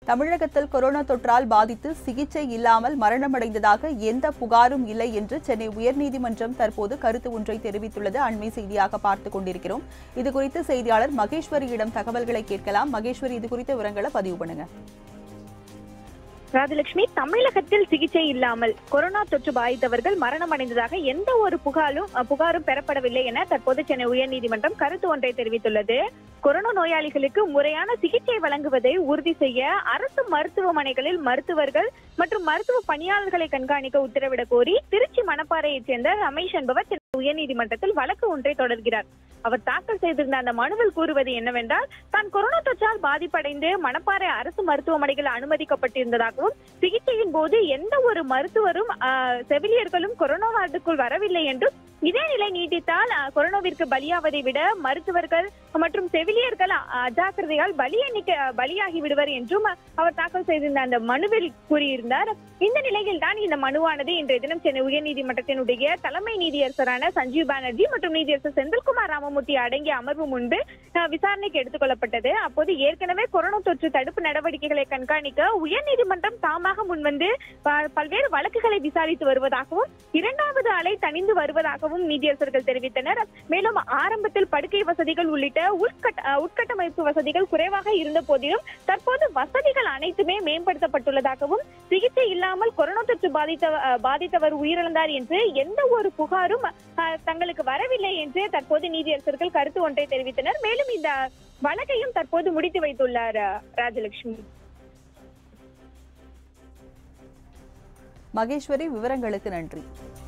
தமிழகத்தில் கொரோனா தொற்றால் பாதித்து சிகிச்சை இல்லாமல் மரணமடைந்ததாக எந்த புகாரும் இல்லை என்று சென்னை உயர்நீதிமன்றம் தற்போது கருத்து ஒன்றை தெரிவித்துள்ளது அண்மை செய்தியாக பார்த்துக் கொண்டிருக்கிறோம் இதுகுறித்து செய்தியாளர் மகேஸ்வரியிடம் தகவல்களை கேட்கலாம் மகேஸ்வரி இது குறித்த விவரங்களை பதிவு பண்ணுங்க ராஜலட்சுமி தமிழகத்தில் சிகிச்சை இல்லாமல் கொரோனா தொற்று பாதித்தவர்கள் மரணம் அடைந்ததாக எந்த ஒரு புகாரும் அஹ், புகாரும் பெறப்படவில்லை என தற்போது சென்னை உயர்நீதிமன்றம் கருத்து ஒன்றை தெரிவித்துள்ளது கொரோனா நோயாளிகளுக்கு முறையான சிகிச்சை வழங்குவதை உறுதி செய்ய அரசு மருத்துவமனைகளில் மருத்துவர்கள் மற்றும் மருத்துவ பணியாளர்களை கண்காணிக்க உத்தரவிடக் கோரி திருச்சி மணப்பாறையைச் சேர்ந்த ரமேஷ் என்பவர் சென்னை உயர்நீதிமன்றத்தில் வழக்கு ஒன்றை தொடர்கிறார் அவர் தாக்கல் செய்திருந்த அந்த மனுவில் கூறுவது என்னவென்றால் தான் கொரோனா தொற்றால் பாதிப்படைந்து மணப்பாறை அரசு மருத்துவமனைகள் அனுமதிக்கப்பட்டிருந்ததாகவும் சிகிச்சையின் போது எந்த ஒரு மருத்துவரும் ஆஹ், செவிலியர்களும் கொரோனா வார்டுக்குள் வரவில்லை என்றும் இதே நிலை நீடித்தால் ஆஹ், கொரோனாவிற்கு பலியாவதை விட மருத்துவர்கள் மற்றும் செவிலியர்கள் அ- அஜாக்கிரதையால் பலி எண்ணிக்கை பலியாகி விடுவர் என்றும் அவர் தாக்கல் செய்திருந்த அந்த மனுவில் கூறியிருந்தார் இந்த நிலையில் தான் இந்த மனுவானது இன்றைய தினம் சென்னை உயர்நீதிமன்றத்தினுடைய தலைமை நீதியரசரான சஞ்சீவ் பானர்ஜி மற்றும் நீதியரசர் செந்தில்குமார் ராமமூர்த்தி அடங்கிய அமர்வு முன்பு அஹ், விசாரணைக்கு எடுத்துக் கொள்ளப்பட்டது அப்போது ஏற்கனவே கொரோனா தொற்று தடுப்பு நடவடிக்கைகளை கண்காணிக்க உயர்நீதிமன்றம் தாமாக முன்வந்து ப- பல்வேறு வழக்குகளை விசாரித்து வருவதாகவும் இரண்டாவது அலை தணிந்து வருவதாகவும் நீதியரசர்கள் தெரிவித்தனர் மேலும் ஆரம்பத்தில் படுக்கை வசதிகள் உள்ளிட்ட உட்கட்ட அஹ், உட்கட்டமைப்பு வசதிகள் குறைவாக இருந்த போதிலும் தற்போது வசதிகள் அனைத்துமே மேம்படுத்தப்பட்டுள்ளதாகவும் சிகிச்சை இல்லாமல் கொரோனா தொற்று பாதித்த அஹ், பாதித்தவர் உயிரிழந்தார் என்று எந்த ஒரு புகாரும் அஹ், தங்களுக்கு வரவில்லை என்று தற்போது நீதியரசர்கள் கருத்து ஒன்றை தெரிவித்தனர் மேலும் இந்த வழக்கையும் தற்போது முடித்து வைத்துள்ளார் அஹ், ராஜலட்சுமி மகேஸ்வரி விவரங்களுக்கு நன்றி